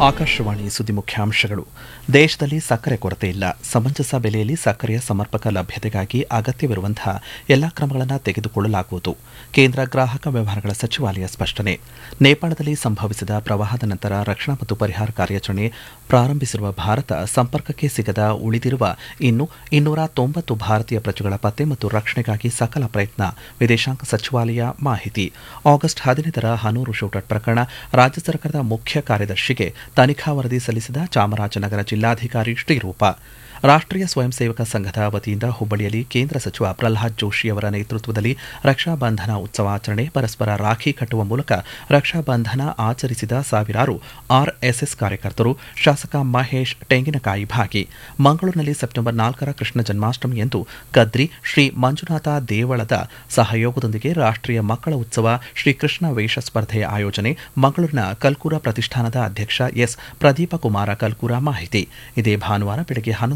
ಆಕಾಶವಾಣಿ ಸುದ್ದಿ ಮುಖ್ಯಾಂಶಗಳು ದೇಶದಲ್ಲಿ ಸಕ್ಕರೆ ಕೊರತೆ ಇಲ್ಲ ಸಮಂಜಸ ಬೆಲೆಯಲ್ಲಿ ಸಕ್ಕರೆಯ ಸಮರ್ಪಕ ಲಭ್ಯತೆಗಾಗಿ ಅಗತ್ಯವಿರುವಂತಹ ಎಲ್ಲಾ ಕ್ರಮಗಳನ್ನು ತೆಗೆದುಕೊಳ್ಳಲಾಗುವುದು ಕೇಂದ್ರ ಗ್ರಾಹಕ ವ್ಯವಹಾರಗಳ ಸಚಿವಾಲಯ ಸ್ಪಷ್ಟನೆ ನೇಪಾಳದಲ್ಲಿ ಸಂಭವಿಸಿದ ಪ್ರವಾಹದ ನಂತರ ರಕ್ಷಣಾ ಮತ್ತು ಪರಿಹಾರ ಕಾರ್ಯಾಚರಣೆ ಪ್ರಾರಂಭಿಸಿರುವ ಭಾರತ ಸಂಪರ್ಕಕ್ಕೆ ಸಿಗದ ಉಳಿದಿರುವ ಇನ್ನು ಇನ್ನೂರ ತೊಂಬತ್ತು ಭಾರತೀಯ ಪ್ರಜೆಗಳ ಪತ್ತೆ ಮತ್ತು ರಕ್ಷಣೆಗಾಗಿ ಸಕಲ ಪ್ರಯತ್ನ ವಿದೇಶಾಂಗ ಸಚಿವಾಲಯ ಮಾಹಿತಿ ಆಗಸ್ಟ್ ಹದಿನೈದರ ಹನೂರು ಶೂಟೌಟ್ ಪ್ರಕರಣ ರಾಜ್ಯ ಸರ್ಕಾರದ ಮುಖ್ಯ ಕಾರ್ಯದರ್ಶಿಗೆ ತನಿಖಾ ವರದಿ ಸಲ್ಲಿಸಿದ ಚಾಮರಾಜನಗರ ಜಿಲ್ಲಾಧಿಕಾರಿ ಶ್ರೀರೂಪ ರಾಷ್ಟ್ರೀಯ ಸ್ವಯಂ ಸೇವಕ ಸಂಘದ ವತಿಯಿಂದ ಹುಬ್ಬಳ್ಳಿಯಲ್ಲಿ ಕೇಂದ್ರ ಸಚಿವ ಪ್ರಲ್ಹಾದ್ ಜೋಶಿ ಅವರ ನೇತೃತ್ವದಲ್ಲಿ ರಕ್ಷಾ ಬಂಧನ ಉತ್ಸವಾಚರಣೆ ಪರಸ್ಪರ ರಾಖಿ ಕಟ್ಟುವ ಮೂಲಕ ರಕ್ಷಾ ಬಂಧನ ಆಚರಿಸಿದ ಸಾವಿರಾರು ಆರ್ಎಸ್ಎಸ್ ಕಾರ್ಯಕರ್ತರು ಶಾಸಕ ಮಹೇಶ್ ಟೆಂಗಿನಕಾಯಿ ಭಾಗಿ ಮಂಗಳೂರಿನಲ್ಲಿ ಸೆಪ್ಟೆಂಬರ್ ನಾಲ್ಕರ ಕೃಷ್ಣ ಜನ್ಮಾಷ್ಟಮಿಯಂದು ಕದ್ರಿ ಶ್ರೀ ಮಂಜುನಾಥ ದೇವಳದ ಸಹಯೋಗದೊಂದಿಗೆ ರಾಷ್ಟ್ರೀಯ ಮಕ್ಕಳ ಉತ್ಸವ ಶ್ರೀಕೃಷ್ಣ ವೇಷ ಸ್ಪರ್ಧೆಯ ಆಯೋಜನೆ ಮಂಗಳೂರಿನ ಕಲ್ಕೂರ ಪ್ರತಿಷ್ಠಾನದ ಅಧ್ಯಕ್ಷ ಎಸ್ ಪ್ರದೀಪ ಕುಮಾರ ಕಲ್ಕೂರ ಮಾಹಿತಿ ಇದೇ ಭಾನುವಾರ ಬೆಳಗ್ಗೆ ಹನ್ನೊಂದು